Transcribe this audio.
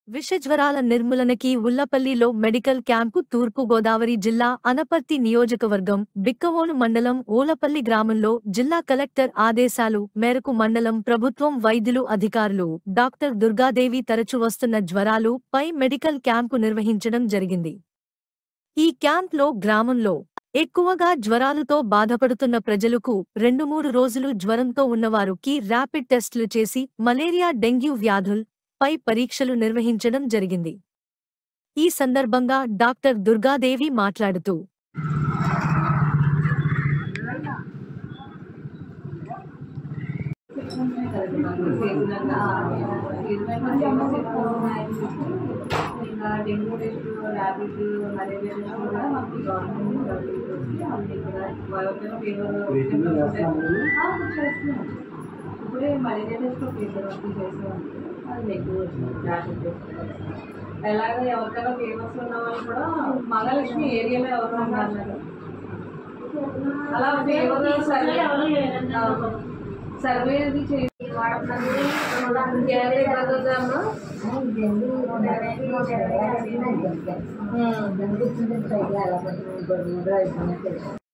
విషజ్వరాల నిర్మూలనకి ఉల్లపల్లిలో medical camp తూర్పు గోదావరి జిల్లా అనపర్తి నియోజకవర్గం బిక్కవోలు మండలం ఓలపల్లి గ్రామంలో జిల్లా కలెక్టర్ ఆదేశాలు మేరకు మండలం ప్రభుత్వం వైద్యులు అధికారులు డాక్టర్ దుర్గాదేవి తరచు వస్తున్న జ్వరాలు పై మెడికల్ క్యాంపు నిర్వహించడం జరిగింది ఈ క్యాంప్లో గ్రామంలో ఎక్కువగా జ్వరాలతో బాధపడుతున్న ప్రజలకు రెండు మూడు రోజులు జ్వరంతో ఉన్నవారుకి ర్యాపిడ్ టెస్టులు చేసి మలేరియా డెంగ్యూ వ్యాధుల్ పై పరీక్షలు నిర్వహించడం జరిగింది ఈ సందర్భంగా డాక్టర్ దుర్గాదేవి మాట్లాడుతూ ఇంకా dengue test rapid malaria test కూడా మాకు గవర్నమెంట్ సర్వీస్ ఇక్కడ ఎవరికైనా ఫీవర్ చేస్తున్నాం ఇప్పుడే మలేరియా టెస్ట్ ఫీవర్ వచ్చి చేసాం అది డెంగ్యూ ర్యాబిడ్ టెస్ట్ ఎలాగ ఎవరికైనా ఫీవర్స్ ఉన్న వాళ్ళు కూడా మహాలక్ష్మి ఏరియాలో ఎవరు ఉన్నారు మేడం అలా ఫీవర్ సర్వే సర్వే అది చేసి కేరళ బ్రదర్స్ జంగు